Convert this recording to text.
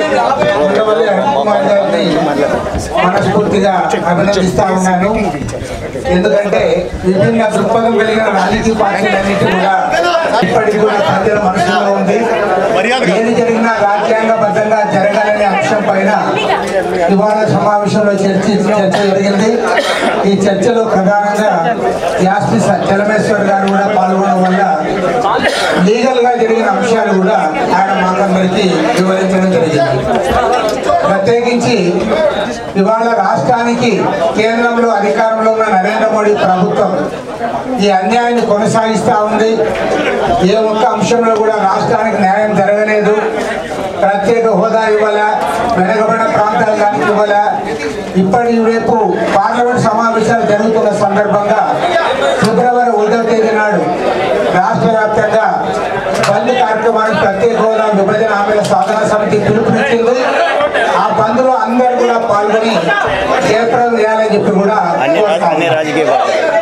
ఉండవల్లి అరుణ్ గారిని మనస్ఫూర్తిగా అభినందిస్తా ఉన్నాను ఎందుకంటే విభిన్న దృక్పథం కలిగిన రాజకీయ పార్టీలన్నిటి కూడా ఇప్పటికి కూడా ప్రజల మనసులో ఉంది ఏది జరిగినా రాజ్యాంగబద్ధంగా జరగాలనే అంశం పైన ఇవాళ సమావేశంలో చర్చ చర్చ జరిగింది ఈ చర్చలో ప్రధానంగా యాస్మి చలమేశ్వర్ గారు కూడా పాల్గొనడం వల్ల లీగల్ గా జరిగిన అంశాలు కూడా ఆయన మాకందరికీ వివరించడం జరిగింది ప్రత్యేకించి ఇవాళ రాష్ట్రానికి కేంద్రంలో అధికారంలో ఉన్న నరేంద్ర మోడీ ప్రభుత్వం ఈ అన్యాయాన్ని కొనసాగిస్తూ ఉంది ఏ ఒక్క అంశంలో కూడా రాష్ట్రానికి న్యాయం జరగలేదు ప్రత్యేక హోదా ఇవ్వాల వెనకబడిన ప్రాంతాలు కానీ ఇవ్వాల ఇప్పటి రేపు పార్లమెంట్ సమావేశాలు జరుగుతున్న సందర్భంగా ఫిబ్రవరి ఒకటో తేదీ నాడు రాష్ట్ర వ్యాప్తంగా బంద్ కార్యక్రమానికి ప్రత్యేక హోదా విభజన హామీల సాధన సమితి పిలుపునిచ్చింది ఆ బంద్లో అందరూ కూడా పాల్గొని జయప్రదం చేయాలని చెప్పి కూడా అన్ని కోరుతా అన్ని ఉన్నాం. రాజకీయ పార్టీలు